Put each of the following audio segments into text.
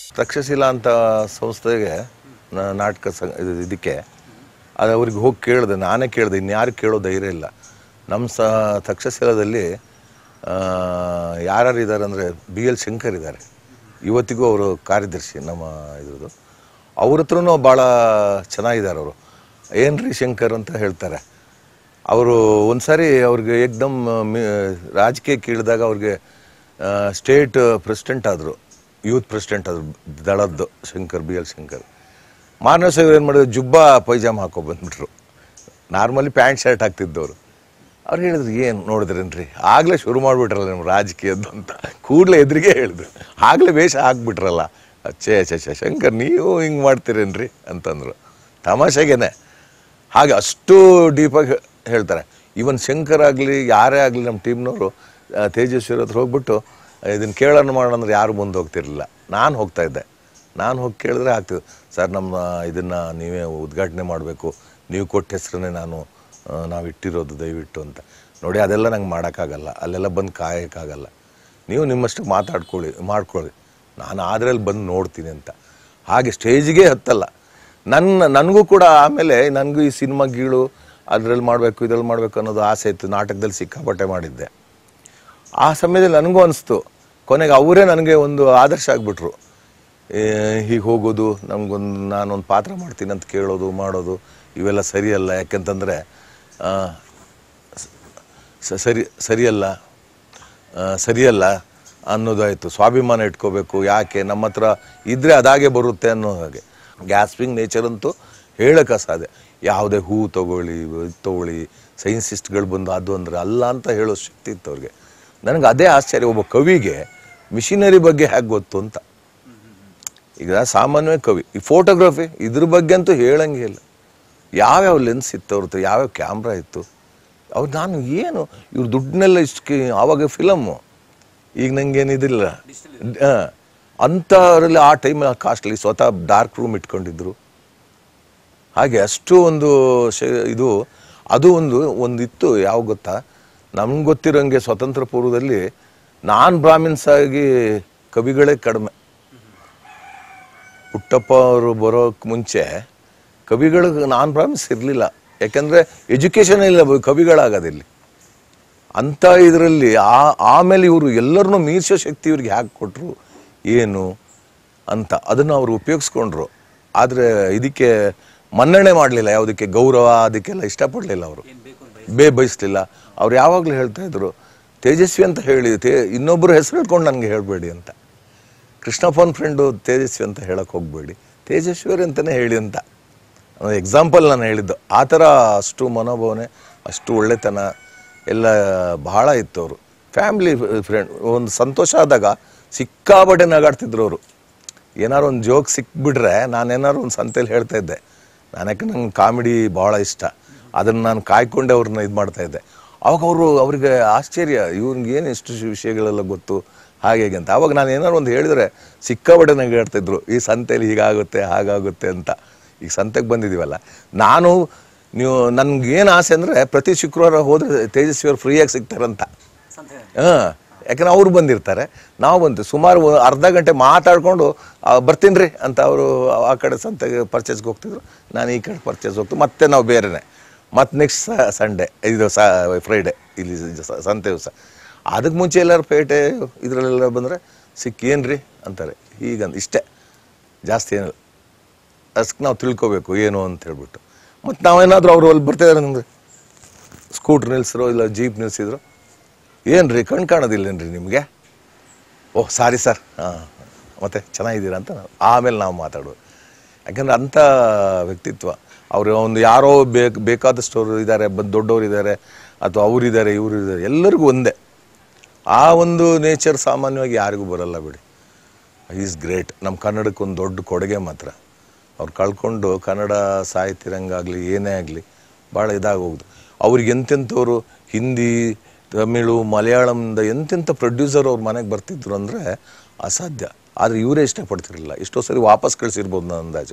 ತಕ್ಷಶಿಲಾ ಅಂತ ಸಂಸ್ಥೆಗೆ ನ- ನಾಟಕ ಸಂಘ ಇದು ಇದಕ್ಕೆ ಅದು ಅವ್ರಿಗೆ ಹೋಗಿ ಕೇಳಿದೆ ನಾನೇ ಕೇಳಿದೆ ಇನ್ಯಾರು ಕೇಳೋ ಧೈರ್ಯ ಇಲ್ಲ ನಮ್ಮ ಸ ತಕ್ಷಶಿಲಾದಲ್ಲಿ ಯಾರ್ಯಾರು ಇದ್ದಾರೆ ಅಂದರೆ ಬಿ ಎಲ್ ಶಂಕರ್ ಇದ್ದಾರೆ ಇವತ್ತಿಗೂ ಅವರು ಕಾರ್ಯದರ್ಶಿ ನಮ್ಮ ಇದ್ರದ್ದು ಅವ್ರ ಹತ್ರನೂ ಭಾಳ ಚೆನ್ನಾಗಿದ್ದಾರೆ ಅವರು ಏನ್ರಿ ಶಂಕರ್ ಅಂತ ಹೇಳ್ತಾರೆ ಅವರು ಒಂದ್ಸಾರಿ ಅವ್ರಿಗೆ ಏಕ್ದಮ್ ಮಿ- ರಾಜಕೀಯಕ್ಕೆ ಇಳಿದಾಗ ಅವ್ರಿಗೆ ಸ್ಟೇಟ್ ಪ್ರೆಸಿಡೆಂಟ್ ಆದರು ಯೂತ್ ಪ್ರೆಸಿಡೆಂಟ್ ಆದರು ದಳದ್ದು ಶಂಕರ್ ಬಿ ಎಲ್ ಶಂಕರ್ ಮಾನವ ಸಾಗರ್ ಏನು ಮಾಡಿದ್ರು ಜುಬ್ಬಾ ಪೈಜಾಮ ಹಾಕೊ ಬಂದ್ಬಿಟ್ರು ನಾರ್ಮಲಿ ಪ್ಯಾಂಟ್ ಶರ್ಟ್ ಹಾಕ್ತಿದ್ದವರು ಅವ್ರು ಹೇಳಿದ್ರು ಏನು ನೋಡಿದ್ರೇನ್ರಿ ಆಗಲೇ ಶುರು ಮಾಡಿಬಿಟ್ರಲ್ಲ ನಿಮ್ಮ ರಾಜಕೀಯದ್ದು ಅಂತ ಕೂಡಲೇ ಎದುರಿಗೆ ಹೇಳಿದ್ರು ಆಗಲೇ ವೇಷ ಹಾಕ್ಬಿಟ್ರಲ್ಲ ಛೇ ಛೇ ಛೇ ಶಂಕರ್ ನೀವು ಹಿಂಗೆ ಮಾಡ್ತೀರೇನ್ರಿ ಅಂತಂದರು ತಮಾಷೆಗೇನೆ ಹಾಗೆ ಅಷ್ಟು ಡೀಪಾಗಿ ಹೇಳ್ತಾರೆ ಇವನ್ ಶಂಕರ್ ಆಗಲಿ ಯಾರೇ ಆಗಲಿ ನಮ್ಮ ಟೀಮ್ನವರು ತೇಜಸ್ವಿ ಹತ್ರ ಹೋಗ್ಬಿಟ್ಟು ಇದನ್ನು ಕೇಳೋಣ ಮಾಡೋಣ ಅಂದ್ರೆ ಯಾರು ಮುಂದೆ ಹೋಗ್ತಿರ್ಲಿಲ್ಲ ನಾನು ಹೋಗ್ತಾ ಇದ್ದೆ ನಾನು ಹೋಗಿ ಕೇಳಿದ್ರೆ ಆಗ್ತಿದ್ದು ಸರ್ ನಮ್ಮ ಇದನ್ನು ನೀವೇ ಉದ್ಘಾಟನೆ ಮಾಡಬೇಕು ನೀವು ಕೊಟ್ಟ ಹೆಸರನ್ನೇ ನಾನು ಆ, ನಾವು ಇಟ್ಟಿರೋದು ದಯವಿಟ್ಟು ಅಂತ ನೋಡಿ ಅದೆಲ್ಲ ನಂಗೆ ಮಾಡೋಕ್ಕಾಗಲ್ಲ ಅಲ್ಲೆಲ್ಲ ಬಂದು ಕಾಯೋಕ್ಕಾಗಲ್ಲ ನೀವು ನಿಮ್ಮಷ್ಟು ಮಾತಾಡ್ಕೊಳ್ಳಿ ಮಾಡ್ಕೊಳ್ಳಿ ನಾನು ಆದ್ರಲ್ಲಿ ಬಂದು ನೋಡ್ತೀನಿ ಅಂತ ಹಾಗೆ ಸ್ಟೇಜಿಗೆ ಹತ್ತಲ್ಲ ನನ್ನ ನನಗೂ ಕೂಡ ಆಮೇಲೆ ನನಗೂ ಈ ಸಿನಿಮಾ ಗೀಳು ಅದರಲ್ಲಿ ಮಾಡಬೇಕು ಇದ್ರಲ್ಲಿ ಮಾಡಬೇಕು ಅನ್ನೋದು ಆಸೆ ಇತ್ತು ನಾಟಕದಲ್ಲಿ ಸಿಕ್ಕಾಪಟ್ಟೆ ಮಾಡಿದ್ದೆ ಆ ಸಮಯದಲ್ಲಿ ನನಗೂ ಅನಿಸ್ತು ಕೊನೆಗೆ ಅವರೇ ನನಗೆ ಒಂದು ಆದರ್ಶ ಆಗಿಬಿಟ್ರು ಹೀಗೆ ಹೋಗೋದು ನಮಗೊಂದು ನಾನೊಂದು ಪಾತ್ರ ಮಾಡ್ತೀನಿ ಅಂತ ಕೇಳೋದು ಮಾಡೋದು ಇವೆಲ್ಲ ಸರಿಯಲ್ಲ ಯಾಕೆಂತಂದರೆ ಸ- ಸರಿ ಸರಿಯಲ್ಲ ಆ, ಸರಿಯಲ್ಲ ಅನ್ನೋದಾಯಿತು ಸ್ವಾಭಿಮಾನ ಇಟ್ಕೋಬೇಕು ಯಾಕೆ ನಮ್ಮ ಹತ್ರ ಇದ್ದರೆ ಅದಾಗೆ ಬರುತ್ತೆ ಅನ್ನೋ ಹಾಗೆ ಗ್ಯಾಸ್ಪಿಂಗ್ ನೇಚರ್ ಅಂತೂ ಹೇಳಕ್ಕೆ ಅಸಾಧ್ಯ ಯಾವುದೇ ಹೂ ತಗೊಳ್ಳಿ ಇದು ತಗೊಳ್ಳಿ ಸೈನ್ಸಿಸ್ಟ್ಗಳು ಬಂದು ಅದು ಅಂದರೆ ಅಲ್ಲ ಅಂತ ಹೇಳೋ ಶಕ್ತಿ ಇತ್ತು ಅವ್ರಿಗೆ ನನಗೆ ಅದೇ ಆಶ್ಚರ್ಯ ಒಬ್ಬ ಕವಿಗೆ ಮಿಷಿನರಿ ಬಗ್ಗೆ ಹೇಗೆ ಗೊತ್ತು ಅಂತ ಈಗ ಸಾಮಾನ್ಯವಾಗಿ ಕವಿ ಈ ಫೋಟೋಗ್ರಫಿ ಇದ್ರ ಬಗ್ಗೆ ಅಂತೂ ಹೇಳಂಗೆ ಇಲ್ಲ ಯಾವ್ಯಾವ ಲೆನ್ಸ್ ಇತ್ತು ಅವ್ರ ಹತ್ರ ಯಾವ್ಯಾವ ಕ್ಯಾಮ್ರಾ ಇತ್ತು ಅವ್ರು ನಾನು ಏನು ಇವ್ರ ದುಡ್ಡನ್ನೆಲ್ಲ ಇಷ್ಟು ಆವಾಗ ಫಿಲಮ್ಮು ಈಗ ನಂಗೇನಿದಿಲ್ಲ ಹಾಂ ಅಂಥವರಲ್ಲಿ ಆ ಟೈಮಲ್ಲಿ ಕಾಸ್ಟ್ಲಿ ಸ್ವತಃ ಡಾರ್ಕ್ ರೂಮ್ ಇಟ್ಕೊಂಡಿದ್ರು ಹಾಗೆ ಅಷ್ಟು ಒಂದು ಶ- ಇದು ಅದು ಒಂದು ಒಂದಿತ್ತು ಯಾವ ಗೊತ್ತಾ ನಮ್ಗೆ ಗೊತ್ತಿರೋಂಗೆ ಸ್ವತಂತ್ರ ಪೂರ್ವದಲ್ಲಿ ನಾನ್ ಬ್ರಾಹ್ಮಿನ್ಸ್ ಆಗಿ ಕವಿಗಳೇ ಕಡಿಮೆ ಪುಟ್ಟಪ್ಪ ಅವರು ಬರೋಕ್ಕೆ ಮುಂಚೆ ಕವಿಗಳು ನಾನ್ ಬ್ರಾಹ್ಮಿನ್ಸ್ ಇರಲಿಲ್ಲ ಯಾಕಂದರೆ ಎಜುಕೇಷನ್ ಇಲ್ಲ ಬ- ಕವಿಗಳಾಗೋದಿಲ್ಲಿ ಅಂಥ ಇದರಲ್ಲಿ ಆ ಆಮೇಲೆ ಇವರು ಎಲ್ಲರನ್ನೂ ಮೀರ್ಸೋ ಶಕ್ತಿ ಇವ್ರಿಗೆ ಹ್ಯಾಕೆ ಕೊಟ್ಟರು ಏನು ಅಂತ ಅದನ್ನು ಅವರು ಉಪಯೋಗಿಸ್ಕೊಂಡ್ರು ಆದರೆ ಇದಕ್ಕೆ ಮನ್ನಣೆ ಮಾಡಲಿಲ್ಲ ಯಾವುದಕ್ಕೆ ಗೌರವ ಅದಕ್ಕೆಲ್ಲ ಇಷ್ಟಪಡಲಿಲ್ಲ ಅವರು ಬೇ ಬಯಸಲಿಲ್ಲ ಅವ್ರು ಯಾವಾಗಲೂ ಹೇಳ್ತಾ ಇದ್ರು ತೇಜಸ್ವಿ ಅಂತ ಹೇಳಿ ತೇ ಇನ್ನೊಬ್ಬರು ಹೆಸರು ಹೇಳ್ಕೊಂಡು ನನಗೆ ಹೇಳಬೇಡಿ ಅಂತ ಕೃಷ್ಣಪ್ಪನ ಫ್ರೆಂಡು ತೇಜಸ್ವಿ ಅಂತ ಹೇಳಕ್ಕೆ ಹೋಗಬೇಡಿ ತೇಜಸ್ವಿಯರ್ ಅಂತಲೇ ಹೇಳಿ ಅಂತ ಎಕ್ಸಾಂಪಲ್ ನಾನು ಹೇಳಿದ್ದು ಆ ಥರ ಅಷ್ಟು ಮನೋಭಾವನೆ ಅಷ್ಟು ಒಳ್ಳೆತನ ಎಲ್ಲ ಬಹಳ ಇತ್ತು ಅವರು ಫ್ಯಾಮ್ಲಿ ಫ್ರೆಂಡ್ ಒಂದು ಸಂತೋಷ ಆದಾಗ ಸಿಕ್ಕಾಬಟ್ಟೆ ನಗಾಡ್ತಿದ್ರು ಅವರು ಏನಾರು ಒಂದು ಜೋಕ್ ಸಿಕ್ಬಿಟ್ರೆ ನಾನೇನಾರು ಒಂದು ಸಂತೆಯಲ್ಲಿ ಹೇಳ್ತಾ ಇದ್ದೆ ನಾನು ಯಾಕೆ ನಂಗೆ ಕಾಮಿಡಿ ಭಾಳ ಇಷ್ಟ ಅದನ್ನು ನಾನು ಕಾಯ್ಕೊಂಡೆ ಅವ್ರನ್ನ ಇದು ಮಾಡ್ತಾ ಇದ್ದೆ ಅವಾಗ ಅವರು ಅವರಿಗೆ ಆಶ್ಚರ್ಯ ಇವ್ನಿಗೆ ಏನು ಇಷ್ಟು ವಿಷಯಗಳೆಲ್ಲ ಗೊತ್ತು ಹಾಗೆ ಹೀಗೆ ಅಂತ ಅವಾಗ ನಾನು ಏನಾರು ಒಂದು ಹೇಳಿದ್ರೆ ಸಿಕ್ಕಾಬಟ್ಟೆ ನಂಗೆ ಹೇಳ್ತಿದ್ರು ಈ ಸಂತೆಯಲ್ಲಿ ಹೀಗಾಗುತ್ತೆ ಹಾಗಾಗುತ್ತೆ ಅಂತ ಈಗ ಸಂತೆಗೆ ಬಂದಿದ್ದೀವಲ್ಲ ನಾನು ನೀವು ನನ್ಗೇನು ಆಸೆ ಅಂದರೆ ಪ್ರತಿ ಶುಕ್ರವಾರ ಹೋದರೆ ತೇಜಸ್ವಿಯವ್ರು ಫ್ರೀಯಾಗಿ ಸಿಗ್ತಾರಂತ ಹಾಂ ಯಾಕಂದ್ರೆ ಅವ್ರು ಬಂದಿರ್ತಾರೆ ನಾವು ಬಂತು ಸುಮಾರು ಒಂದು ಅರ್ಧ ಗಂಟೆ ಮಾತಾಡಿಕೊಂಡು ಬರ್ತೀನಿ ರೀ ಅಂತ ಅವರು ಆ ಕಡೆ ಸಂತೆಗೆ ಪರ್ಚೇಸ್ಗೆ ಹೋಗ್ತಿದ್ರು ನಾನು ಈ ಕಡೆ ಪರ್ಚೇಸ್ ಹೋಗ್ತು ಮತ್ತೆ ನಾವು ಬೇರೆನೆ ಮತ್ತು ನೆಕ್ಸ್ಟ್ ಸಂಡೇ ಇದು ಸ ಫ್ರೈಡೆ ಇಲ್ಲಿ ಸ- ಸಂತೆ ದಿವಸ ಅದಕ್ಕೆ ಮುಂಚೆ ಎಲ್ಲರೂ ಪೇಟೆ ಇದರಲ್ಲೆಲ್ಲ ಬಂದರೆ ಸಿಕ್ಕೇನ್ರಿ ಅಂತಾರೆ ಹೀಗಂತ ಇಷ್ಟೇ ಜಾಸ್ತಿ ಏನಿಲ್ಲ ಅಷ್ಟಕ್ಕೆ ನಾವು ತಿಳ್ಕೊಬೇಕು ಏನು ಅಂತ ಹೇಳ್ಬಿಟ್ಟು ಮತ್ತು ನಾವೇನಾದರೂ ಅವರು ಅಲ್ಲಿ ಬರ್ತಿದ್ದಾರೆ ಅಂದರೆ ಸ್ಕೂಟ್ರ್ ನಿಲ್ಸಿರೋ ಇಲ್ಲ ಜೀಪ್ ನಿಲ್ಸಿದ್ರು ಏನ್ರಿ ಕಣ್ ಕಾಣೋದಿಲ್ಲೇನ್ರಿ ನಿಮಗೆ ಓಹ್ ಸಾರಿ ಸರ್ ಹಾಂ ಮತ್ತೆ ಚೆನ್ನಾಗಿದ್ದೀರಾ ಅಂತ ನಾವು ಆಮೇಲೆ ನಾವು ಮಾತಾಡೋದು ಯಾಕಂದ್ರೆ ಅಂಥ ವ್ಯಕ್ತಿತ್ವ ಅವರು ಒಂದು ಯಾರೋ ಬೇಕು ಬೇಕಾದಷ್ಟವರು ಇದ್ದಾರೆ ಬಂದು ದೊಡ್ಡವರು ಇದ್ದಾರೆ ಅಥವಾ ಅವರಿದ್ದಾರೆ ಇವರು ಇದ್ದಾರೆ ಎಲ್ಲರಿಗೂ ಒಂದೇ ಆ ಒಂದು ನೇಚರ್ ಸಾಮಾನ್ಯವಾಗಿ ಯಾರಿಗೂ ಬರಲ್ಲ ಬಿಡಿ ಈಸ್ ಗ್ರೇಟ್ ನಮ್ಮ ಕನ್ನಡಕ್ಕೆ ಒಂದು ದೊಡ್ಡ ಕೊಡುಗೆ ಮಾತ್ರ ಅವ್ರು ಕಳ್ಕೊಂಡು ಕನ್ನಡ ಸಾಹಿತ್ಯ ರಂಗ ಆಗಲಿ ಏನೇ ಆಗಲಿ ಭಾಳ ಇದಾಗಿ ಹೋಗುದು ಅವ್ರಿಗೆ ಎಂತೆಂಥವ್ರು ಹಿಂದಿ ತಮಿಳು ಮಲಯಾಳಂದ ಎಂತೆಂಥ ಪ್ರೊಡ್ಯೂಸರ್ ಅವ್ರ ಮನೆಗೆ ಬರ್ತಿದ್ರು ಅಂದರೆ ಅಸಾಧ್ಯ ಆದರೆ ಇವರೇ ಇಷ್ಟಪಡ್ತಿರಲಿಲ್ಲ ಎಷ್ಟೋ ಸರಿ ವಾಪಸ್ ಕಳಿಸಿರ್ಬೋದು ನನ್ನ ಅಂದಾಜು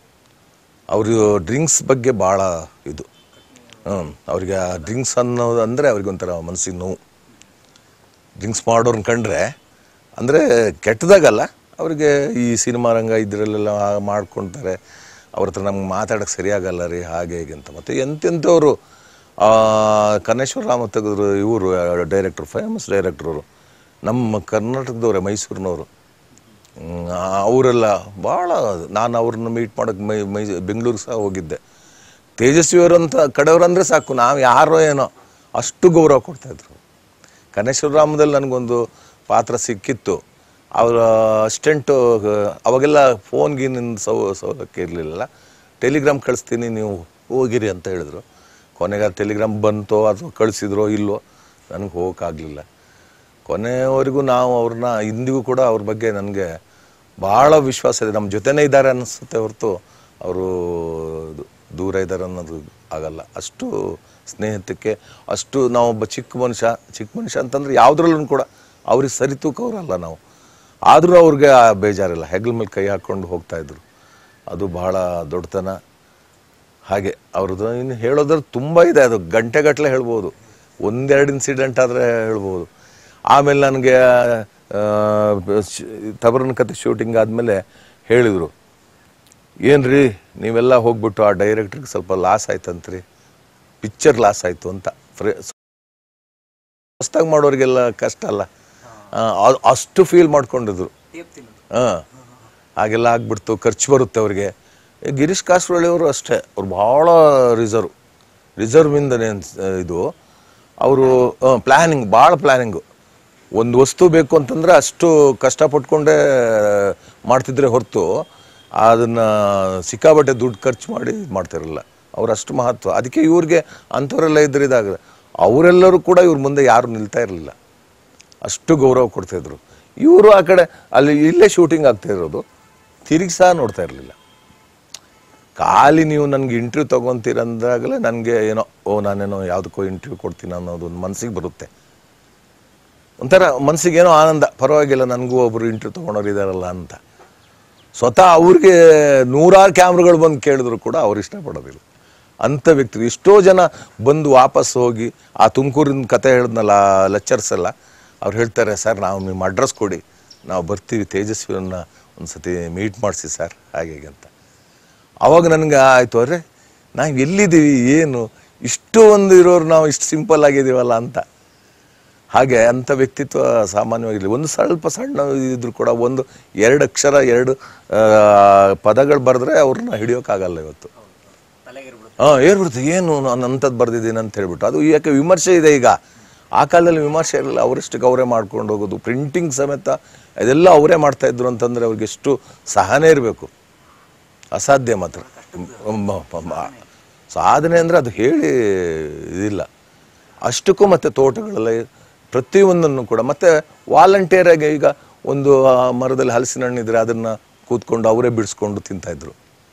ಅವರು ಡ್ರಿಂಕ್ಸ್ ಬಗ್ಗೆ ಭಾಳ ಇದು ಹ್ಞೂ ಅವ್ರಿಗೆ ಆ ಡ್ರಿಂಕ್ಸ್ ಅನ್ನೋದು ಅಂದರೆ ಅವ್ರಿಗೆ ಒಂಥರ ಮನಸ್ಸಿಗೆ ನೋವು ಡ್ರಿಂಕ್ಸ್ ಮಾಡೋರ್ನ ಕಂಡ್ರೆ ಅಂದರೆ ಕೆಟ್ಟದಾಗಲ್ಲ ಅವ್ರಿಗೆ ಈ ಸಿನಿಮಾ ರಂಗ ಇದರಲ್ಲೆಲ್ಲ ಮಾಡ್ಕೊಳ್ತಾರೆ ಅವ್ರ ಹತ್ರ ನಮ್ಗೆ ಮಾತಾಡೋಕ್ಕೆ ಸರಿಯಾಗಲ್ಲ ರೀ ಹಾಗೆ ಹೀಗೆ ಅಂತ ಮತ್ತು ಎಂತೆಂಥವ್ರು ಕನ್ನೇಶ್ವರ ರಾಮ ತೆಗೆದ್ರು ಇವರು ಡೈರೆಕ್ಟ್ರು ಫೇಮಸ್ ಡೈರೆಕ್ಟ್ರವರು ನಮ್ಮ ಕರ್ನಾಟಕದವ್ರೆ ಮೈಸೂರಿನವರು ಹ್ಮ್, ಅವರೆಲ್ಲ ಭಾಳ ನಾನು ಅವ್ರನ್ನ ಮೀಟ್ ಮಾಡೋಕ್ಕೆ ಮೈ ಮೈ ಬೆಂಗಳೂರಿಗೆ ಸಹ ಹೋಗಿದ್ದೆ ತೇಜಸ್ವಿಯವರಂತ ಕಡೆಯವ್ರಂದ್ರೆ ಸಾಕು ನಾವು ಯಾರೋ ಏನೋ ಅಷ್ಟು ಗೌರವ ಕೊಡ್ತಾಯಿದ್ರು ಕನೇಶ್ವರ ರಾಮದಲ್ಲಿ ನನಗೊಂದು ಪಾತ್ರ ಸಿಕ್ಕಿತ್ತು ಅವರ ಅಸ್ಟೆಂಟು ಅವಾಗೆಲ್ಲ ಫೋನ್ ಗೀನಿಂದ ಸೌ ಸೌಲಭ್ಯ ಇರಲಿಲ್ಲ ಟೆಲಿಗ್ರಾಮ್ ಕಳಿಸ್ತೀನಿ ನೀವು ಹೋಗಿರಿ ಅಂತ ಹೇಳಿದ್ರು ಕೊನೆಗೆ ಆ ಟೆಲಿಗ್ರಾಮ್ ಬಂತೋ ಅಥವಾ ಕಳಿಸಿದ್ರೋ ಇಲ್ವೋ ನನಗೆ ಹೋಗೋಕ್ಕಾಗಲಿಲ್ಲ ಕೊನೆಯವರೆಗೂ ನಾವು ಅವ್ರನ್ನ ಇಂದಿಗೂ ಕೂಡ ಅವ್ರ ಬಗ್ಗೆ ನನಗೆ ಭಾಳ ವಿಶ್ವಾಸ ಇದೆ ನಮ್ಮ ಜೊತೆನೇ ಇದ್ದಾರೆ ಅನ್ನಿಸುತ್ತೆ ಹೊರತು ಅವರು ದೂರ ಇದ್ದಾರೆ ಅನ್ನೋದು ಆಗಲ್ಲ ಅಷ್ಟು ಸ್ನೇಹಿತಕ್ಕೆ ಅಷ್ಟು ನಾವೊಬ್ಬ ಚಿಕ್ಕ ಮನುಷ್ಯ ಚಿಕ್ಕ ಮನುಷ್ಯ ಅಂತಂದ್ರೆ ಯಾವುದ್ರಲ್ಲೂ ಕೂಡ ಅವ್ರಿಗೆ ಸರಿ ತೂಕವ್ರಲ್ಲ ನಾವು ಆದರೂ ಅವ್ರಿಗೆ ಆ ಬೇಜಾರಿಲ್ಲ ಹೆಗಲ ಮೇಲೆ ಕೈ ಹಾಕ್ಕೊಂಡು ಹೋಗ್ತಾ ಇದ್ರು ಅದು ಬಹಳ ದೊಡ್ಡತನ ಹಾಗೆ ಅವ್ರದ್ದು ಇನ್ನು ಹೇಳೋದ್ರಲ್ಲಿ ತುಂಬ ಇದೆ ಅದು ಗಂಟೆಗಟ್ಟಲೆ ಹೇಳ್ಬೋದು ಒಂದೆರಡು ಇನ್ಸಿಡೆಂಟ್ ಆದರೆ ಹೇಳ್ಬೋದು ಆಮೇಲೆ ನನಗೆ ತಬರನ ಕತೆ ಶೂಟಿಂಗ್ ಆದಮೇಲೆ ಹೇಳಿದರು ಏನ್ರಿ ನೀವೆಲ್ಲ ಹೋಗ್ಬಿಟ್ಟು ಆ ಡೈರೆಕ್ಟ್ರಿಗೆ ಸ್ವಲ್ಪ ಲಾಸ್ ಆಯ್ತಂತ್ರಿ ಪಿಕ್ಚರ್ ಲಾಸ್ ಆಯಿತು ಅಂತ ಫ್ರೇ ಹೊಸ್ದಾಗಿ ಮಾಡೋರಿಗೆಲ್ಲ ಕಷ್ಟ ಅಲ್ಲ ಆ, ಅ- ಅಷ್ಟು ಫೀಲ್ ಮಾಡ್ಕೊಂಡಿದ್ರು ಹಾಂ ಹಾಗೆಲ್ಲ ಆಗ್ಬಿಡ್ತು ಖರ್ಚು ಬರುತ್ತೆ ಅವ್ರಿಗೆ ಈ ಗಿರೀಶ್ ಕಾಸರಳ್ಳಿ ಅವರು ಅಷ್ಟೇ ಅವ್ರು ಭಾಳ ರಿಸರ್ವ್ ರಿಸರ್ವಿಂದನೇ ಅನ್ಸ್- ಇದು ಅವರು ಪ್ಲ್ಯಾನಿಂಗ್ ಭಾಳ ಪ್ಲ್ಯಾನಿಂಗು ಒಂದು ವಸ್ತು ಬೇಕು ಅಂತಂದ್ರೆ ಅಷ್ಟು ಕಷ್ಟಪಟ್ಕೊಂಡೇ ಮಾಡ್ತಿದ್ರೆ ಹೊರತು ಅದನ್ನು ಸಿಕ್ಕಾಬಟ್ಟೆ ದುಡ್ಡು ಖರ್ಚು ಮಾಡಿ ಮಾಡ್ತಿರಲಿಲ್ಲ ಅವ್ರು ಅಷ್ಟು ಮಹತ್ವ ಅದಕ್ಕೆ ಇವ್ರಿಗೆ ಅಂಥವರೆಲ್ಲ ಇದ್ರೆ ಇದಾಗ ಅವರೆಲ್ಲರೂ ಕೂಡ ಇವ್ರ ಮುಂದೆ ಯಾರು ನಿಲ್ತಾ ಇರಲಿಲ್ಲ ಅಷ್ಟು ಗೌರವ ಕೊಡ್ತಾಯಿದ್ರು ಇವರು ಆ ಕಡೆ ಅಲ್ಲಿ ಇಲ್ಲೇ ಶೂಟಿಂಗ್ ಆಗ್ತಾ ಇರೋದು ತಿರುಗಿ ಸಹ ನೋಡ್ತಾ ಇರಲಿಲ್ಲ ಖಾಲಿ ನೀವು ನನಗೆ ಇಂಟರ್ವ್ಯೂ ತೊಗೊತೀರಂದಾಗಲೇ ನನಗೆ ಏನೋ ಓ ನಾನೇನೋ ಯಾವುದಕ್ಕೋ ಇಂಟರ್ವ್ಯೂ ಕೊಡ್ತೀನಿ ಅನ್ನೋದು ಒಂದು ಮನಸ್ಸಿಗೆ ಬರುತ್ತೆ ಒಂಥರ ಮನಸ್ಸಿಗೇನೋ ಆನಂದ ಪರವಾಗಿಲ್ಲ ನನಗೂ ಒಬ್ಬರು ಇಂಟರ್ವ್ಯೂ ತೊಗೊಂಡವ್ರು ಇದ್ದಾರಲ್ಲ ಅಂತ ಸ್ವತಃ ಅವ್ರಿಗೆ ನೂರಾರು ಕ್ಯಾಮ್ರಾಗಳು ಬಂದು ಕೇಳಿದ್ರು ಕೂಡ ಅವ್ರು ಇಷ್ಟಪಡೋದಿಲ್ಲ ಅಂಥ ವ್ಯಕ್ತಿಗಳು ಎಷ್ಟೋ ಜನ ಬಂದು ವಾಪಸ್ ಹೋಗಿ ಆ ತುಮಕೂರಿನ ಕತೆ ಹೇಳಿದ್ನಲ್ಲ ಲೆಕ್ಚರ್ಸ್ ಎಲ್ಲ ಅವ್ರು ಹೇಳ್ತಾರೆ ಸರ್ ನಾವು ನಿಮ್ಮ ಅಡ್ರೆಸ್ ಕೊಡಿ ನಾವು ಬರ್ತೀವಿ ತೇಜಸ್ವಿಯನ್ನ ಒಂದು ಸತಿ ಮೀಟ್ ಮಾಡಿಸಿ ಸರ್ ಹಾಗೆ ಹೀಗೆ ಅಂತ ಅವಾಗ ನನಗೆ ಆಯಿತು ಅರೆ ನಾವು ಎಲ್ಲಿದ್ದೀವಿ ಏನು ಇಷ್ಟು ಒಂದು ಇರೋರು ನಾವು ಇಷ್ಟು ಸಿಂಪಲ್ ಆಗಿದ್ದೀವಲ್ಲ ಅಂತ ಹಾಗೆ ಅಂಥ ವ್ಯಕ್ತಿತ್ವ ಸಾಮಾನ್ಯವಾಗಿರಲಿ ಒಂದು ಸ್ವಲ್ಪ ಸಣ್ಣ ಇದ್ರು ಕೂಡ ಒಂದು ಎರಡು ಅಕ್ಷರ ಎರಡು ಆ, ಪದಗಳು ಬರೆದ್ರೆ ಅವ್ರನ್ನ ಹಿಡಿಯೋಕ್ಕಾಗಲ್ಲ ಇವತ್ತು ಹಾಂ ಏರ್ಬಿಡ್ತು ಏನು ನಾನು ಅಂಥದ್ದು ಬರೆದಿದ್ದೀನಿ ಅಂತ ಹೇಳ್ಬಿಟ್ಟು ಅದು ಯಾಕೆ ವಿಮರ್ಶೆ ಇದೆ ಈಗ ಆ ಕಾಲದಲ್ಲಿ ವಿಮರ್ಶೆ ಇರಲಿಲ್ಲ ಅವರಷ್ಟಕ್ಕೆ ಅವರೇ ಮಾಡ್ಕೊಂಡು ಹೋಗೋದು ಪ್ರಿಂಟಿಂಗ್ ಸಮೇತ ಅದೆಲ್ಲ ಅವರೇ ಮಾಡ್ತಾ ಇದ್ರು ಅಂತಂದರೆ ಅವ್ರಿಗೆ ಎಷ್ಟು ಸಹನೆ ಇರಬೇಕು ಅಸಾಧ್ಯ ಮಾತ್ರ ಮ- ಮ- ಮ- ಸಾಧನೆ ಅಂದರೆ ಅದು ಹೇಳಿ ಇದಿಲ್ಲ ಅಷ್ಟಕ್ಕೂ ಮತ್ತೆ ತೋಟಗಳೆಲ್ಲ ಪ್ರತಿಯೊಂದನ್ನು ಕೂಡ ಮತ್ತೆ ವಾಲಂಟಿಯರ್ ಆಗಿ ಈಗ ಒಂದು ಆ, ಮರದಲ್ಲಿ ಹಲಸಿನ ಹಣ್ಣಿದ್ರೆ ಅದನ್ನು ಕೂತ್ಕೊಂಡು ಅವರೇ ಬಿಡಿಸ್ಕೊಂಡು ತಿಂತಾಯಿದ್ರು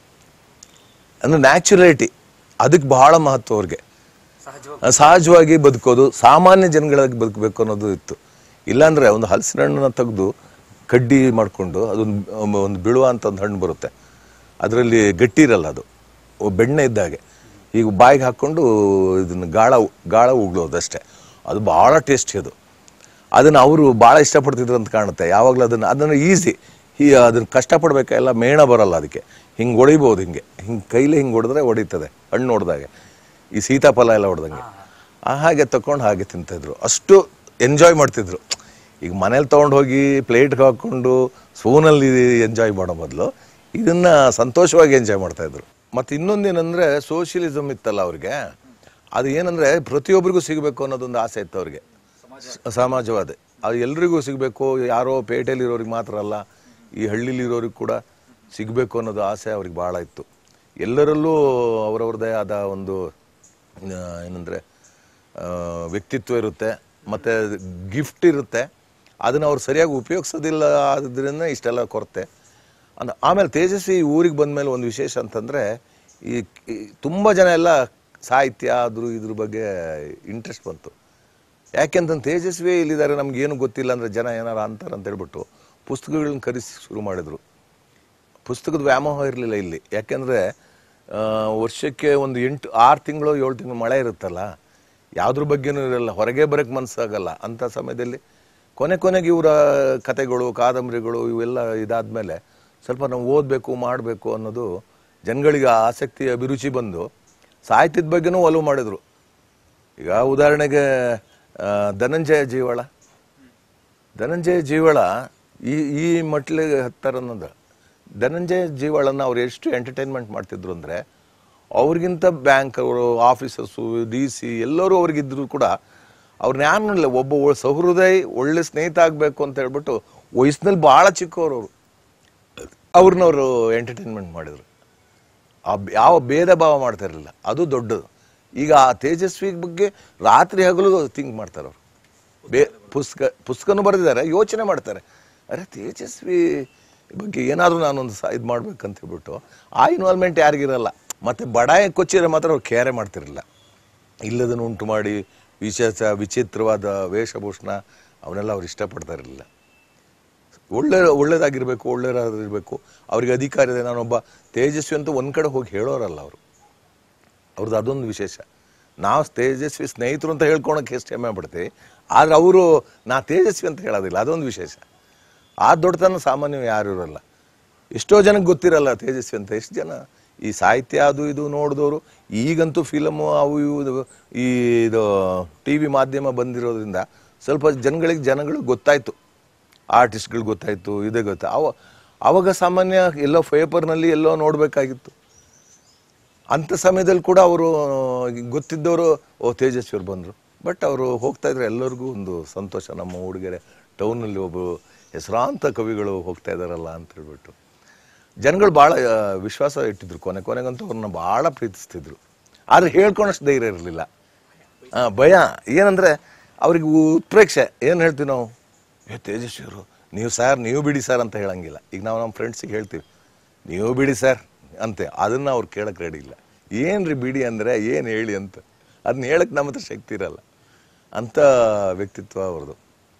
ಅಂದರೆ ನ್ಯಾಚುರಲಿಟಿ ಅದಕ್ಕೆ ಬಹಳ ಮಹತ್ವ ಅವ್ರಿಗೆ ಸಹಜವಾಗಿ ಬದುಕೋದು ಸಾಮಾನ್ಯ ಜನಗಳಾಗಿ ಬದುಕಬೇಕು ಅನ್ನೋದು ಇತ್ತು ಇಲ್ಲಾಂದ್ರೆ ಒಂದು ಹಲಸಿನ ಹಣ್ಣನ್ನ ತೆಗೆದು ಕಡ್ಡಿ ಮಾಡಿಕೊಂಡು ಅದೊಂದು ಒಂದು ಬೀಳುವ ಅಂತ ಒಂದು ಹಣ್ಣು ಬರುತ್ತೆ ಅದರಲ್ಲಿ ಗಟ್ಟಿ ಇರಲ್ಲ ಅದು ಓ ಬೆಣ್ಣೆ ಇದ್ದಾಗೆ ಈಗ ಬಾಯಿಗೆ ಹಾಕ್ಕೊಂಡು ಇದನ್ನು ಗಾಳ ಗಾಳ ಉಗ್ಳೋದು ಅಷ್ಟೇ ಅದು ಭಾಳ ಟೇಸ್ಟಿ ಅದು ಅದನ್ನು ಅವರು ಭಾಳ ಇಷ್ಟಪಡ್ತಿದ್ರು ಅಂತ ಕಾಣುತ್ತೆ ಯಾವಾಗಲೂ ಅದನ್ನು ಅದನ್ನು ಈಸಿ ಈ ಅದನ್ನು ಕಷ್ಟಪಡ್ಬೇಕು ಎಲ್ಲ ಮೇಣ ಬರಲ್ಲ ಅದಕ್ಕೆ ಹಿಂಗೆ ಹೊಡಿಬೋದು ಹಿಂಗೆ ಹಿಂಗೆ ಕೈಲಿ ಹಿಂಗೆ ಹೊಡೆದ್ರೆ ಹೊಡಿತದೆ ಹಣ್ಣು ಹೊಡೆದಾಗೆ ಈ ಸೀತಾಫಲ ಎಲ್ಲ ಹೊಡೆದಂಗೆ ಆ ಹಾಗೆ ತಗೊಂಡು ಹಾಗೆ ತಿಂತಿದ್ರು ಅಷ್ಟು ಎಂಜಾಯ್ ಮಾಡ್ತಿದ್ರು ಈಗ ಮನೇಲಿ ತೊಗೊಂಡು ಹೋಗಿ ಪ್ಲೇಟ್ಗೆ ಹಾಕ್ಕೊಂಡು ಸ್ಪೂನಲ್ಲಿ ಎಂಜಾಯ್ ಮಾಡೋ ಬದಲು ಇದನ್ನು ಸಂತೋಷವಾಗಿ ಎಂಜಾಯ್ ಮಾಡ್ತಾಯಿದ್ರು ಮತ್ತು ಇನ್ನೊಂದೇನೆಂದರೆ ಸೋಷಿಯಲಿಸಮ್ ಇತ್ತಲ್ಲ ಅವ್ರಿಗೆ ಅದು ಏನಂದರೆ ಪ್ರತಿಯೊಬ್ಬರಿಗೂ ಸಿಗಬೇಕು ಅನ್ನೋದೊಂದು ಆಸೆ ಇತ್ತು ಅವ್ರಿಗೆ ಸ- ಸಮಾಜವಾದ ಅದು ಎಲ್ರಿಗೂ ಸಿಗಬೇಕು ಯಾರೋ ಪೇಟೆಯಲ್ಲಿರೋರಿಗೆ ಮಾತ್ರ ಅಲ್ಲ ಈ ಹಳ್ಳಿಲಿರೋರಿಗೆ ಕೂಡ ಸಿಗಬೇಕು ಅನ್ನೋದು ಆಸೆ ಅವ್ರಿಗೆ ಭಾಳ ಇತ್ತು ಎಲ್ಲರಲ್ಲೂ ಅವರವ್ರದ್ದೇ ಆದ ಒಂದು ಆ, ಏನಂದರೆ ಆ, ವ್ಯಕ್ತಿತ್ವ ಇರುತ್ತೆ ಮತ್ತು ಗಿಫ್ಟ್ ಇರುತ್ತೆ ಅದನ್ನು ಅವ್ರು ಸರಿಯಾಗಿ ಉಪಯೋಗಿಸೋದಿಲ್ಲ ಆದ್ರಿಂದ ಇಷ್ಟೆಲ್ಲ ಕೊರತೆ ಅಂದ ಆಮೇಲೆ ತೇಜಸ್ವಿ ಊರಿಗೆ ಬಂದಮೇಲೆ ಒಂದು ವಿಶೇಷ ಅಂತಂದರೆ ಈ ಈ ತುಂಬ ಜನ ಎಲ್ಲ ಸಾಹಿತ್ಯ ಅದ್ರ ಇದ್ರ ಬಗ್ಗೆ ಇಂಟ್ರೆಸ್ಟ್ ಬಂತು ಯಾಕೆಂತಂದು ತೇಜಸ್ವಿ ಇಲ್ಲಿದ್ದಾರೆ ನಮ್ಗೇನು ಗೊತ್ತಿಲ್ಲ ಅಂದರೆ ಜನ ಏನಾರು ಅಂತಾರೆ ಅಂತ ಹೇಳ್ಬಿಟ್ಟು ಪುಸ್ತಕಗಳನ್ನ ಕರೆಸಿ ಶುರು ಮಾಡಿದರು ಪುಸ್ತಕದ ವ್ಯಾಮೋಹ ಇರಲಿಲ್ಲ ಇಲ್ಲಿ ಯಾಕೆಂದರೆ ವರ್ಷಕ್ಕೆ ಒಂದು ಎಂಟು ಆರು ತಿಂಗಳು ಏಳು ತಿಂಗಳು ಮಳೆ ಇರುತ್ತಲ್ಲ ಯಾವುದ್ರ ಬಗ್ಗೆನೂ ಇರಲ್ಲ ಹೊರಗೆ ಬರೋಕ್ಕೆ ಮನಸ್ಸಾಗಲ್ಲ ಅಂಥ ಸಮಯದಲ್ಲಿ ಕೊನೆ ಕೊನೆಗೆ ಇವರ ಕತೆಗಳು ಕಾದಂಬರಿಗಳು ಇವೆಲ್ಲ ಇದಾದ್ಮೇಲೆ ಸ್ವಲ್ಪ ನಾವು ಓದಬೇಕು ಮಾಡಬೇಕು ಅನ್ನೋದು ಜನಗಳಿಗೆ ಆಸಕ್ತಿ ಅಭಿರುಚಿ ಬಂದು ಸಾಹಿತ್ಯದ ಬಗ್ಗೆನೂ ಒಲವು ಮಾಡಿದ್ರು ಈಗ ಉದಾಹರಣೆಗೆ ಆ, ಧನಂಜಯ ಜೀವಳ ಧನಂಜಯ ಜೀವಳ ಈ ಈ ಮಟ್ಲಿಗೆ ಹತ್ತಾರ ಅನ್ನೋದು ಧನಂಜಯ ಜೀವಳನ್ನ ಅವ್ರು ಎಷ್ಟು ಎಂಟರ್ಟೈನ್ಮೆಂಟ್ ಮಾಡ್ತಿದ್ರು ಅಂದರೆ ಅವ್ರಿಗಿಂತ ಬ್ಯಾಂಕ್ ಅವರು ಆಫೀಸರ್ಸು ಡಿ ಸಿ ಎಲ್ಲರೂ ಅವ್ರಿಗಿದ್ರು ಕೂಡ ಅವ್ರನ್ನ ಯಾರನ್ನಿಲ್ಲ ಒಬ್ಬ ಒ- ಸಹೃದಯ ಒಳ್ಳೆ ಸ್ನೇಹಿತ ಆಗಬೇಕು ಅಂತ ಹೇಳ್ಬಿಟ್ಟು ವಯಸ್ಸಿನಲ್ಲಿ ಭಾಳ ಚಿಕ್ಕವರು ಅವರು ಅವ್ರನ್ನ ಅವರು ಎಂಟರ್ಟೈನ್ಮೆಂಟ್ ಮಾಡಿದ್ರು ಆ ಬ್- ಯಾವ ಭೇದ ಭಾವ ಮಾಡ್ತಾ ಇರಲಿಲ್ಲ ಅದು ದೊಡ್ಡದು ಈಗ ಆ ತೇಜಸ್ವಿ ಬಗ್ಗೆ ರಾತ್ರಿ ಹಗಲು ಥಿಂಕ್ ಮಾಡ್ತಾರೆ ಅವರು ಬೇ ಪುಸ್ತಕ ಪುಸ್ತಕನೂ ಬರೆದಿದ್ದಾರೆ ಯೋಚನೆ ಮಾಡ್ತಾರೆ ಅರೆ ತೇಜಸ್ವಿ ಬಗ್ಗೆ ಏನಾದರೂ ನಾನೊಂದು ಸ ಇದು ಮಾಡ್ಬೇಕಂತ ಹೇಳ್ಬಿಟ್ಟು ಆ ಇನ್ವಾಲ್ವ್ಮೆಂಟ್ ಯಾರಿಗಿರಲ್ಲ ಮತ್ತು ಬಡಾಯ ಕೊಚ್ಚಿದ್ರೆ ಮಾತ್ರ ಅವ್ರು ಕೇರೆ ಮಾಡ್ತಿರಲಿಲ್ಲ ಇಲ್ಲದನ್ನು ಉಂಟು ಮಾಡಿ ವಿಶೇಷ ವಿಚಿತ್ರವಾದ ವೇಷಭೂಷಣ ಅವನ್ನೆಲ್ಲ ಅವ್ರು ಇಷ್ಟಪಡ್ತಾ ಇರಲಿಲ್ಲ ಒಳ್ಳೆ ಒಳ್ಳೇದಾಗಿರ್ಬೇಕು ಒಳ್ಳೆಯದಾಗಿರ್ಬೇಕು ಅವ್ರಿಗೆ ಅಧಿಕಾರ ಇದೆ ನಾನೊಬ್ಬ ತೇಜಸ್ವಿ ಅಂತ ಒಂದು ಕಡೆ ಹೋಗಿ ಹೇಳೋರಲ್ಲ ಅವರು ಅವ್ರದ್ದು ಅದೊಂದು ವಿಶೇಷ ನಾವು ತೇಜಸ್ವಿ ಸ್ನೇಹಿತರು ಅಂತ ಹೇಳ್ಕೊಳಕ್ಕೆ ಎಷ್ಟು ಹೆಮ್ಮೆ ಪಡ್ತೀವಿ ಆದ್ರೆ ಅವರು ನಾ ತೇಜಸ್ವಿ ಅಂತ ಹೇಳೋದಿಲ್ಲ ಅದೊಂದು ವಿಶೇಷ ಆ ದೊಡ್ಡತನ ಸಾಮಾನ್ಯ ಯಾರು ಇರಲ್ಲ ಎಷ್ಟೋ ಜನಕ್ಕೆ ಗೊತ್ತಿರಲ್ಲ ತೇಜಸ್ವಿ ಅಂತ ಎಷ್ಟು ಜನ ಈ ಸಾಹಿತ್ಯ ಅದು ಇದು ನೋಡಿದವರು ಈಗಂತೂ ಫಿಲಮು ಅವು ಇವು ಇದು- ಈ ಇದು ಟಿ ವಿ ಮಾಧ್ಯಮ ಬಂದಿರೋದ್ರಿಂದ ಸ್ವಲ್ಪ ಜನಗಳಿಗೆ ಜನಗಳಿಗೆ ಗೊತ್ತಾಯ್ತು ಆರ್ಟಿಸ್ಟ್ಗಳಿಗೆ ಗೊತ್ತಾಯ್ತು ಇದೇ ಗೊತ್ತಾ ಅವ ಅವಾಗ ಸಾಮಾನ್ಯ ಎಲ್ಲೋ ಪೇಪರ್ನಲ್ಲಿ ಎಲ್ಲೋ ನೋಡಬೇಕಾಗಿತ್ತು ಅಂಥ ಸಮಯದಲ್ಲಿ ಕೂಡ ಅವರು ಗೊತ್ತಿದ್ದವರು ಓ ತೇಜಸ್ವಿ ಅವ್ರು ಬಂದರು ಬಟ್ ಅವರು ಹೋಗ್ತಾ ಇದ್ರೆ ಎಲ್ಲರಿಗೂ ಒಂದು ಸಂತೋಷ ನಮ್ಮ ಹುಡುಗರೆ ಟೌನಲ್ಲಿ ಒಬ್ಬರು ಹೆಸರಾಂತ ಕವಿಗಳು ಹೋಗ್ತಾ ಇದ್ದಾರಲ್ಲ ಅಂತ ಹೇಳ್ಬಿಟ್ಟು ಜನಗಳು ಭಾಳ ಆ, ವಿಶ್ವಾಸ ಇಟ್ಟಿದ್ರು ಕೊನೆ ಕೊನೆಗಂತೂ ಅವ್ರನ್ನ ಭಾಳ ಪ್ರೀತಿಸ್ತಿದ್ರು ಆದರೆ ಹೇಳ್ಕೊಳಷ್ಟು ಧೈರ್ಯ ಇರಲಿಲ್ಲ ಭಯ ಏನಂದರೆ ಅವ್ರಿಗೆ ಉತ್ಪ್ರೇಕ್ಷೆ ಏನು ಹೇಳ್ತೀವಿ ನಾವು ಏ ತೇಜಸ್ವಿಯವರು ನೀವು ಸರ್ ನೀವು ಬಿಡಿ ಸರ್ ಅಂತ ಹೇಳಂಗಿಲ್ಲ ಈಗ ನಾವು ನಮ್ಮ ಫ್ರೆಂಡ್ಸಿಗೆ ಹೇಳ್ತೀವಿ ನೀವು ಬಿಡಿ ಸರ್ ಅಂತೆ ಅದನ್ನು ಅವ್ರು ಕೇಳಕ್ಕೆ ರೆಡಿ ಇಲ್ಲ ಏನು ರೀ ಬಿಡಿ ಅಂದರೆ ಏನು ಹೇಳಿ ಅಂತ ಅದನ್ನ ಹೇಳಕ್ಕೆ ನಮ್ಮ ಹತ್ರ ಶಕ್ತಿ ಇರಲ್ಲ ಅಂಥ ವ್ಯಕ್ತಿತ್ವ ಅವ್ರದ್ದು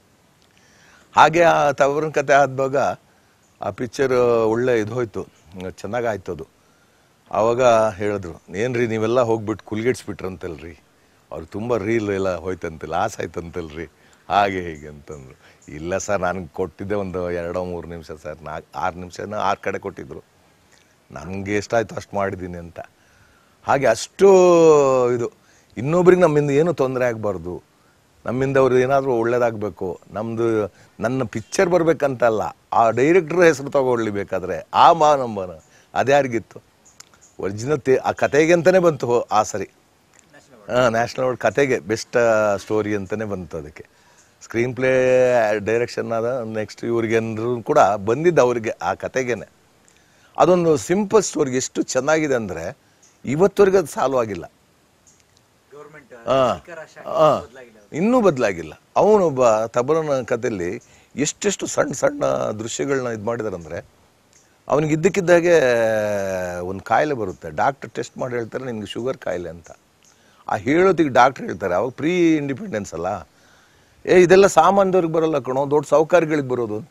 ಹಾಗೆ ಆ ತವರಿನ ಕತೆ ಆದಾಗ ಆ ಪಿಕ್ಚರ್ ಒಳ್ಳೆ ಇದು ಹೋಯ್ತು ಚೆನ್ನಾಗಾಯ್ತು ಅದು ಆವಾಗ ಹೇಳಿದ್ರು ಏನ್ರಿ ನೀವೆಲ್ಲ ಹೋಗ್ಬಿಟ್ಟು ಕುಲ್ಗೆಡ್ಸ್ಬಿಟ್ರಂತಲ್ರಿ ಅವ್ರು ತುಂಬ ರೀಲ್ ಎಲ್ಲ ಹೋಯ್ತಂತೆ ಲಾಸ್ ಆಯ್ತಂತಲ್ರಿ ಹಾಗೆ ಹೀಗೆ ಅಂತಂದ್ರು ಇಲ್ಲ ಸರ್ ನನಗೆ ಕೊಟ್ಟಿದ್ದೆ ಒಂದು ಎರಡೋ ಮೂರು ನಿಮಿಷ ಸರ್ ನಾಲ್ಕು ಆರು ನಿಮಿಷನ ಆರು ಕಡೆ ಕೊಟ್ಟಿದ್ರು ನನಗೆ ಎಷ್ಟಾಯ್ತು ಅಷ್ಟು ಮಾಡಿದ್ದೀನಿ ಅಂತ ಹಾಗೆ ಅಷ್ಟು ಇದು ಇನ್ನೊಬ್ರಿಗೆ ನಮ್ಮಿಂದ ಏನು ತೊಂದರೆ ಆಗಬಾರ್ದು ನಮ್ಮಿಂದ ಅವ್ರು ಏನಾದರೂ ಒಳ್ಳೇದಾಗಬೇಕು ನಮ್ಮದು ನನ್ನ ಪಿಕ್ಚರ್ ಬರಬೇಕಂತಲ್ಲ ಆ ಡೈರೆಕ್ಟ್ರ್ ಹೆಸರು ತಗೊಳ್ಳಿ ಬೇಕಾದರೆ ಆ ಮಾ ನಂಬನ ಅದ್ಯಾರಿಗಿತ್ತು ಒರಿಜಿನಲ್ ತೇ ಆ ಕತೆಗೆ ಅಂತಲೇ ಬಂತು ಹೋ- ಆ ಸರಿ ಹಾಂ ನ್ಯಾಷನಲ್ ಅವಾರ್ಡ್ ಕತೆಗೆ ಬೆಸ್ಟ್ ಸ್ಟೋರಿ ಅಂತಲೇ ಬಂತು ಅದಕ್ಕೆ ಸ್ಕ್ರೀನ್ ಪ್ಲೇ ಡೈರೆಕ್ಷನ್ ಆದ ನೆಕ್ಸ್ಟ್ ಇವ್ರಿಗೆಂದ್ರು ಕೂಡ ಬಂದಿದ್ದು ಅವ್ರಿಗೆ ಆ ಕತೆಗೇನೆ ಅದೊಂದು ಸಿಂಪಲ್ ಸ್ಟೋರಿ ಎಷ್ಟು ಚೆನ್ನಾಗಿದೆ ಅಂದರೆ ಇವತ್ತವರೆಗೆ ಅದು ಸಾಲ್ವ್ ಆಗಿಲ್ಲ ಗೌರ್ಮೆಂಟ್ ಆ, ಆ, ಇನ್ನೂ ಬದಲಾಗಿಲ್ಲ ಅವನೊಬ್ಬ ತಬರನ ಕಥೆಯಲ್ಲಿ ಎಷ್ಟೆಷ್ಟು ಸಣ್ಣ ಸಣ್ಣ ದೃಶ್ಯಗಳನ್ನ ಇದು ಮಾಡಿದಾರಂದ್ರೆ ಅವನಿಗೆ ಇದ್ದಕ್ಕಿದ್ದಾಗೆ ಒಂದು ಕಾಯಿಲೆ ಬರುತ್ತೆ ಡಾಕ್ಟರ್ ಟೆಸ್ಟ್ ಮಾಡಿ ಹೇಳ್ತಾರೆ ನಿನ್ಗೆ ಶುಗರ್ ಕಾಯಿಲೆ ಅಂತ ಆ ಹೇಳೋದಿಗೆ ಡಾಕ್ಟರ್ ಹೇಳ್ತಾರೆ ಅವಾಗ ಪ್ರೀ ಇಂಡಿಪೆಂಡೆನ್ಸ್ ಅಲ್ಲ ಏ ಇದೆಲ್ಲ ಸಾಮಾನ್ಯದವ್ರಿಗೆ ಬರೋಲ್ಲ ಕಣೋ ದೊಡ್ಡ ಸೌಕರ್ಯಗಳಿಗೆ ಬರೋದು ಅಂತ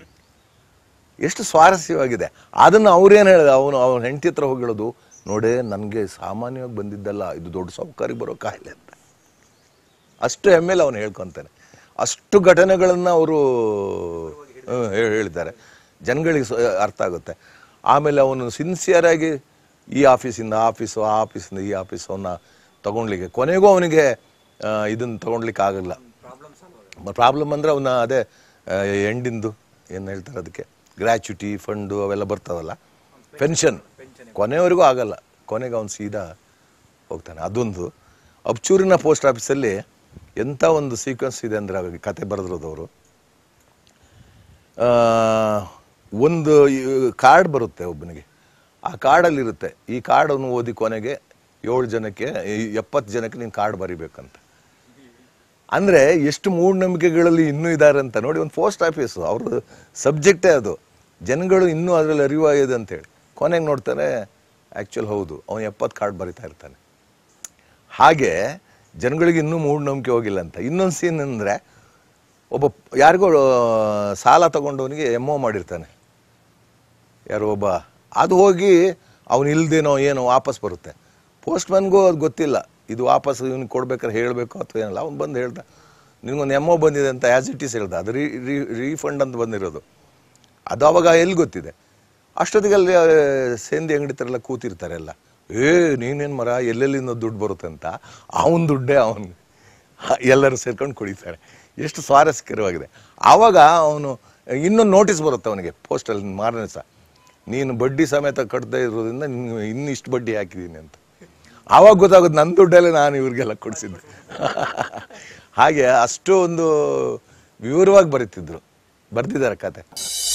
ಎಷ್ಟು ಸ್ವಾರಸ್ಯವಾಗಿದೆ ಅದನ್ನು ಅವ್ರೇನು ಹೇಳಿದ ಅವನು ಅವನ ಹೆಂಡತಿ ಹತ್ರ ಹೋಗಿ ಹೇಳೋದು ನೋಡೇ ನನಗೆ ಸಾಮಾನ್ಯವಾಗಿ ಬಂದಿದ್ದಲ್ಲ ಇದು ದೊಡ್ಡ ಸೌಕರ್ಯಕ್ಕೆ ಬರೋ ಕಾಯಿಲೆ ಅಂತ ಅಷ್ಟು ಹೆಮ್ಮೆಲೆ ಅವನು ಹೇಳ್ಕೊತಾನೆ ಅಷ್ಟು ಘಟನೆಗಳನ್ನು ಅವರು ಹೇಳಿದ್ದಾರೆ ಜನಗಳಿಗೆ ಸ- ಅರ್ಥ ಆಗುತ್ತೆ ಆಮೇಲೆ ಅವನು ಸಿನ್ಸಿಯರಾಗಿ ಈ ಆಫೀಸಿಂದ ಆಫೀಸು ಆ ಆಫೀಸಿಂದ ಈ ಆಫೀಸು ಅವನ್ನ ತಗೊಳ್ಲಿಕ್ಕೆ ಕೊನೆಗೂ ಅವನಿಗೆ ಇದನ್ನು ತಗೊಳ್ಲಿಕ್ಕೆ ಆಗಲ್ಲ ಪ್ರಾಬ್ಲಮ್ ಸಾಲ್ವ್ ಪ್ರಾಬ್ಲಮ್ ಅಂದರೆ ಅವನ ಅದೇ ಎಂಡಿಂದು ಏನು ಹೇಳ್ತಾರೆ ಅದಕ್ಕೆ ಗ್ರ್ಯಾಚ್ಯುಟಿ ಫಂಡು ಅವೆಲ್ಲ ಬರ್ತಾವಲ್ಲ ಪೆನ್ಷನ್ ಕೊನೆವರೆಗೂ ಆಗಲ್ಲ ಕೊನೆಗೆ ಅವನು ಸೀದಾ ಹೋಗ್ತಾನೆ ಅದೊಂದು ಅಬ್ಚೂರಿನ ಪೋಸ್ಟ್ ಆಫೀಸಲ್ಲಿ ಎಂಥ ಒಂದು ಸೀಕ್ವೆನ್ಸ್ ಇದೆ ಅಂದರೆ ಅವಾಗ ಕತೆ ಬರೆದಿರೋದವರು ಒಂದು ಕಾರ್ಡ್ ಬರುತ್ತೆ ಒಬ್ಬನಿಗೆ ಆ ಕಾರ್ಡಲ್ಲಿರುತ್ತೆ ಈ ಕಾರ್ಡನ್ನು ಓದಿ ಕೊನೆಗೆ ಏಳು ಜನಕ್ಕೆ ಎಪ್ಪತ್ತು ಜನಕ್ಕೆ ನೀನು ಕಾರ್ಡ್ ಬರಿಬೇಕಂತ ಅಂದರೆ ಎಷ್ಟು ಮೂಢನಂಬಿಕೆಗಳಲ್ಲಿ ಇನ್ನೂ ಇದ್ದಾರೆ ಅಂತ ನೋಡಿ ಒಂದು ಪೋಸ್ಟ್ ಆಫೀಸು ಅವ್ರ ಸಬ್ಜೆಕ್ಟೇ ಅದು ಜನಗಳು ಇನ್ನೂ ಅದರಲ್ಲಿ ಅರಿವಾಗಿದೆ ಅಂತೇಳಿ ಕೊನೆಗೆ ನೋಡ್ತಾರೆ ಆ್ಯಕ್ಚುಲ್ ಹೌದು ಅವನು ಎಪ್ಪತ್ತು ಕಾರ್ಡ್ ಬರಿತಾ ಇರ್ತಾನೆ ಹಾಗೆ ಜನಗಳಿಗೆ ಇನ್ನೂ ಮೂಢನಂಬಿಕೆ ಹೋಗಿಲ್ಲ ಅಂತ ಇನ್ನೊಂದು ಸೀನ್ ಅಂದರೆ ಒಬ್ಬ ಯಾರಿಗೋ ಆ, ಸಾಲ ತಗೊಂಡವನಿಗೆ ಎಮ್ ಒ ಮಾಡಿರ್ತಾನೆ ಯಾರೋ ಒಬ್ಬ ಅದು ಹೋಗಿ ಅವನು ಇಲ್ದೇನೋ ಏನೋ ವಾಪಸ್ ಬರುತ್ತೆ ಪೋಸ್ಟ್ಮನ್ಗೂ ಅದು ಗೊತ್ತಿಲ್ಲ ಇದು ವಾಪಸ್ ಇವ್ನಿಗೆ ಕೊಡ್ಬೇಕಾದ್ರೆ ಹೇಳಬೇಕು ಅಥವಾ ಏನಲ್ಲ ಅವ್ನು ಬಂದು ಹೇಳ್ದ ನಿನ್ಗೊಂದು ಎಮ್ ಒ ಬಂದಿದೆ ಅಂತ ಆ್ಯಸ್ ಇಟ್ ಈಸ್ ಹೇಳ್ದೆ ಅದು ರೀ ರೀಫಂಡ್ ಅಂತ ಬಂದಿರೋದು ಅದು ಅವಾಗ ಎಲ್ಲಿ ಗೊತ್ತಿದೆ ಅಷ್ಟೊತ್ತಿಗೆ ಅಲ್ಲಿ ಆ, ಸೇಂದಿ ಅಂಗಡಿ ಥರ ಎಲ್ಲ ಕೂತಿರ್ತಾರೆ ಎಲ್ಲ ಏ ನೀನೇನು ಮರ ಎಲ್ಲೆಲ್ಲಿಂದ ದುಡ್ಡು ಬರುತ್ತೆ ಅಂತ ಅವನ ದುಡ್ಡೇ ಅವನು ಎಲ್ಲರೂ ಸೇರ್ಕೊಂಡು ಕುಡಿತಾರೆ ಎಷ್ಟು ಸ್ವಾರಸ್ಯಕರವಾಗಿದೆ ಆವಾಗ ಅವನು ಇನ್ನೊಂದು ನೋಟಿಸ್ ಬರುತ್ತೆ ಅವನಿಗೆ ಪೋಸ್ಟಲ್ಲಿ ಮಾರನೇ ಸಹ ನೀನು ಬಡ್ಡಿ ಸಮೇತ ಕಟ್ಟದೇ ಇರೋದ್ರಿಂದ ನಿನ್ಗೆ ಇನ್ನಿಷ್ಟು ಬಡ್ಡಿ ಹಾಕಿದ್ದೀನಿ ಅಂತ ಆವಾಗ ಗೊತ್ತಾಗೋದು ನನ್ನ ದುಡ್ಡಲ್ಲೇ ನಾನು ಇವ್ರಿಗೆಲ್ಲ ಕೊಡಿಸಿದ್ದೆ ಹಾಗೆ ಅಷ್ಟು ಒಂದು ವಿವರವಾಗಿ ಬರೀತಿದ್ರು ಬರ್ತಿದ್ದಾರೆ ಕತೆ